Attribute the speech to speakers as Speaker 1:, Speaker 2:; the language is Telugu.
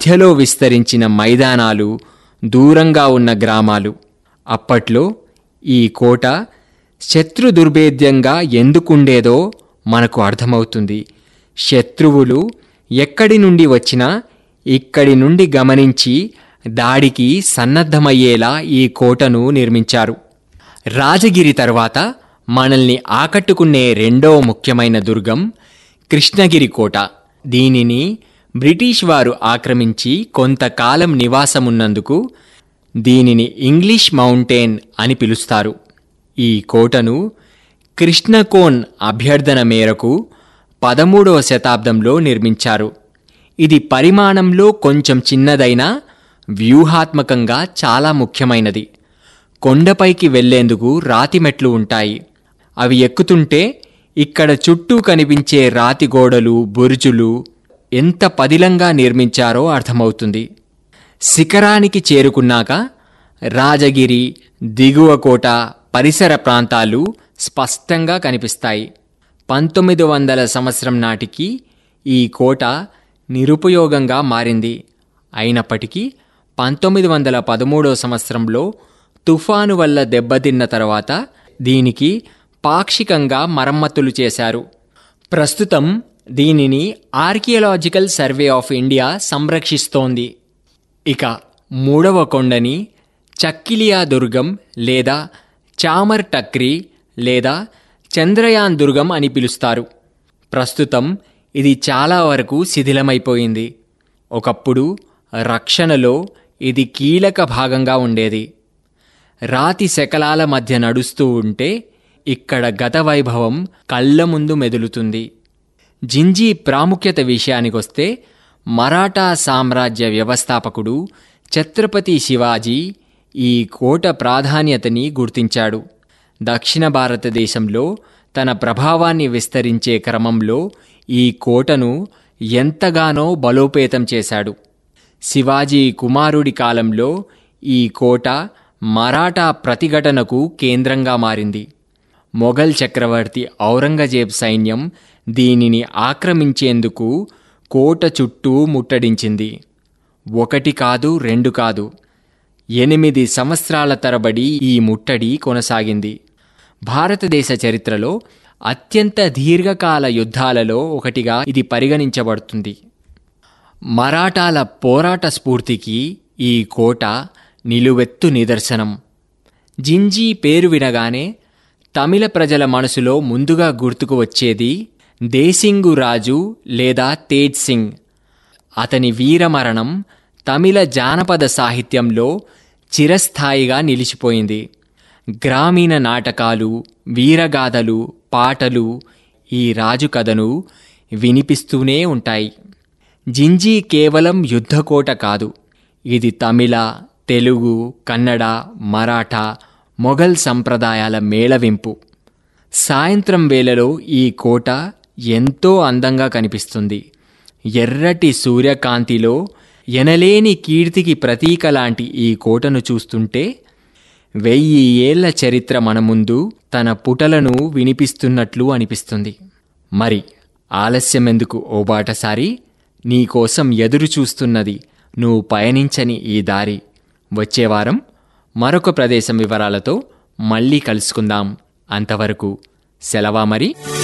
Speaker 1: మధ్యలో విస్తరించిన మైదానాలు దూరంగా ఉన్న గ్రామాలు అప్పట్లో ఈ కోట శత్రు దుర్భేద్యంగా ఎందుకుండేదో మనకు అర్థమవుతుంది శత్రువులు ఎక్కడి నుండి వచ్చినా ఇక్కడి నుండి గమనించి దాడికి సన్నద్ధమయ్యేలా ఈ కోటను నిర్మించారు రాజగిరి తర్వాత మనల్ని ఆకట్టుకునే రెండో ముఖ్యమైన దుర్గం కృష్ణగిరి కోట దీనిని బ్రిటిష్ వారు ఆక్రమించి కొంతకాలం నివాసమున్నందుకు దీనిని ఇంగ్లీష్ మౌంటైన్ అని పిలుస్తారు ఈ కోటను కృష్ణకోన్ అభ్యర్థన మేరకు పదమూడవ శతాబ్దంలో నిర్మించారు ఇది పరిమాణంలో కొంచెం చిన్నదైనా వ్యూహాత్మకంగా చాలా ముఖ్యమైనది కొండపైకి వెళ్లేందుకు రాతి మెట్లు ఉంటాయి అవి ఎక్కుతుంటే ఇక్కడ చుట్టూ కనిపించే రాతి గోడలు బురుజులు ఎంత పదిలంగా నిర్మించారో అర్థమవుతుంది శిఖరానికి చేరుకున్నాక రాజగిరి దిగువ కోట పరిసర ప్రాంతాలు స్పష్టంగా కనిపిస్తాయి పంతొమ్మిది వందల సంవత్సరం నాటికి ఈ కోట నిరుపయోగంగా మారింది అయినప్పటికీ పంతొమ్మిది వందల పదమూడవ సంవత్సరంలో తుఫాను వల్ల దెబ్బతిన్న తర్వాత దీనికి పాక్షికంగా మరమ్మతులు చేశారు ప్రస్తుతం దీనిని ఆర్కియలాజికల్ సర్వే ఆఫ్ ఇండియా సంరక్షిస్తోంది ఇక మూడవ కొండని చక్కిలియా దుర్గం లేదా చామర్ టక్రి లేదా చంద్రయాన్ దుర్గం అని పిలుస్తారు ప్రస్తుతం ఇది చాలా వరకు శిథిలమైపోయింది ఒకప్పుడు రక్షణలో ఇది కీలక భాగంగా ఉండేది రాతి శకలాల మధ్య నడుస్తూ ఉంటే ఇక్కడ గత వైభవం కళ్ళ ముందు మెదులుతుంది జింజీ ప్రాముఖ్యత విషయానికొస్తే మరాఠా సామ్రాజ్య వ్యవస్థాపకుడు ఛత్రపతి శివాజీ ఈ కోట ప్రాధాన్యతని గుర్తించాడు దక్షిణ భారతదేశంలో తన ప్రభావాన్ని విస్తరించే క్రమంలో ఈ కోటను ఎంతగానో బలోపేతం చేశాడు శివాజీ కుమారుడి కాలంలో ఈ కోట మరాఠా ప్రతిఘటనకు కేంద్రంగా మారింది మొఘల్ చక్రవర్తి ఔరంగజేబ్ సైన్యం దీనిని ఆక్రమించేందుకు కోట చుట్టూ ముట్టడించింది ఒకటి కాదు రెండు కాదు ఎనిమిది సంవత్సరాల తరబడి ఈ ముట్టడి కొనసాగింది భారతదేశ చరిత్రలో అత్యంత దీర్ఘకాల యుద్ధాలలో ఒకటిగా ఇది పరిగణించబడుతుంది మరాఠాల పోరాట స్ఫూర్తికి ఈ కోట నిలువెత్తు నిదర్శనం జింజీ పేరు వినగానే తమిళ ప్రజల మనసులో ముందుగా గుర్తుకు వచ్చేది దేశింగు రాజు లేదా తేజ్ సింగ్ అతని వీరమరణం తమిళ జానపద సాహిత్యంలో చిరస్థాయిగా నిలిచిపోయింది గ్రామీణ నాటకాలు వీరగాథలు పాటలు ఈ రాజు కథను వినిపిస్తూనే ఉంటాయి జింజీ కేవలం యుద్ధకోట కాదు ఇది తమిళ తెలుగు కన్నడ మరాఠా మొఘల్ సంప్రదాయాల మేళవింపు సాయంత్రం వేళలో ఈ కోట ఎంతో అందంగా కనిపిస్తుంది ఎర్రటి సూర్యకాంతిలో ఎనలేని కీర్తికి ప్రతీక లాంటి ఈ కోటను చూస్తుంటే వెయ్యి ఏళ్ల చరిత్ర మన ముందు తన పుటలను వినిపిస్తున్నట్లు అనిపిస్తుంది మరి ఆలస్యమెందుకు ఓ బాటసారి నీకోసం ఎదురు చూస్తున్నది నువ్వు పయనించని ఈ దారి వచ్చేవారం మరొక ప్రదేశం వివరాలతో మళ్ళీ కలుసుకుందాం అంతవరకు సెలవా మరి